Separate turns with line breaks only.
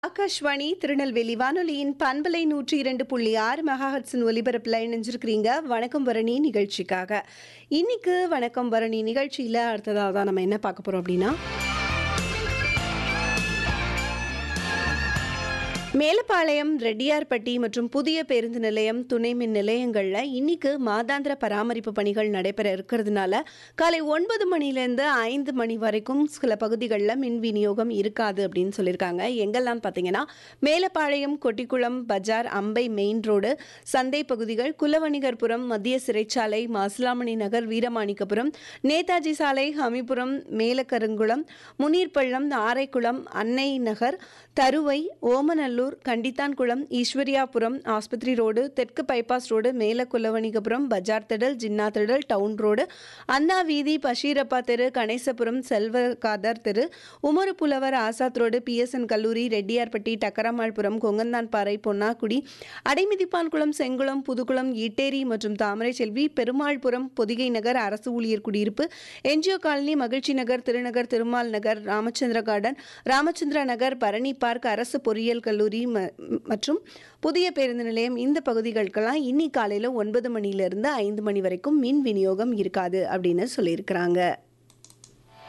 ஆகாஷ்வாணி திருநெல்வேலி வானொலியின் பண்பலை நூற்றி இரண்டு புள்ளி ஆறு மெகாஹட்ஸின் ஒலிபரப்பில் இணைஞ்சிருக்கிறீங்க வணக்கம் பரணி நிகழ்ச்சிக்காக இன்னைக்கு வணக்கம் பரணி நிகழ்ச்சியில் அடுத்ததாக தான் நம்ம என்ன பார்க்க போகிறோம் அப்படின்னா மேலப்பாளையம் ரெட்டியார்பட்டி மற்றும் புதிய பேருந்து நிலையம் துணை மின் நிலையங்களில் இன்னைக்கு மாதாந்திர பராமரிப்பு பணிகள் நடைபெற இருக்கிறதுனால காலை ஒன்பது மணிலேருந்து ஐந்து மணி வரைக்கும் சில பகுதிகளில் மின் விநியோகம் இருக்காது அப்படின்னு சொல்லியிருக்காங்க எங்கெல்லாம் பார்த்தீங்கன்னா மேலப்பாளையம் கொட்டிக்குளம் பஜார் அம்பை மெயின் ரோடு சந்தை பகுதிகள் குலவணிகர்புரம் மத்திய சிறைச்சாலை மாசிலாமணி நகர் வீரமாணிக்கபுரம் நேதாஜி சாலை ஹமிபுரம் மேலக்கருங்குளம் முனீர்பள்ளம் ஆரைக்குளம் அன்னை நகர் தருவை ஓமநல்லூர் கண்டித்தான்குளம் ஈஸ்வரியாபுரம் ஆஸ்பத்திரி ரோடு தெற்கு பைபாஸ் ரோடு மேல குலவணிகபுரம் பஜார் திடல் ஜின்னா திடல் டவுன் ரோடு அண்ணா வீதி பஷீரப்பா தெரு கணேசபுரம் செல்வகாதர் தெரு உமரு புலவர் ஆசாத் ரோடு பிஎஸ்என் கல்லூரி ரெட்டியார்பட்டி டக்கரமாள்புரம் கொங்கந்தான்பாறை பொன்னாக்குடி அடைமிதிப்பான்குளம் செங்குளம் புதுக்குளம் ஈட்டேரி மற்றும் தாமரை செல்வி பெருமாள்புரம் பொதிகை நகர் அரசு ஊழியர் குடியிருப்பு என்ஜிஓ காலனி மகிழ்ச்சி நகர் திருநகர் திருமால் நகர் ராமச்சந்திர கார்டன் ராமச்சந்திரா நகர் பரணி பார்க் அரசு பொறியியல் கல்லூரி ம- மற்றும் புதிய பேருந்து நிலையம் இந்த பகுதிகளுக்கெல்லாம் இன்னி காலையில் ஒன்பது மணியிலிருந்து ஐந்து மணி வரைக்கும் மின் விநியோகம் இருக்காது அப்படின்னு சொல்லியிருக்கிறாங்க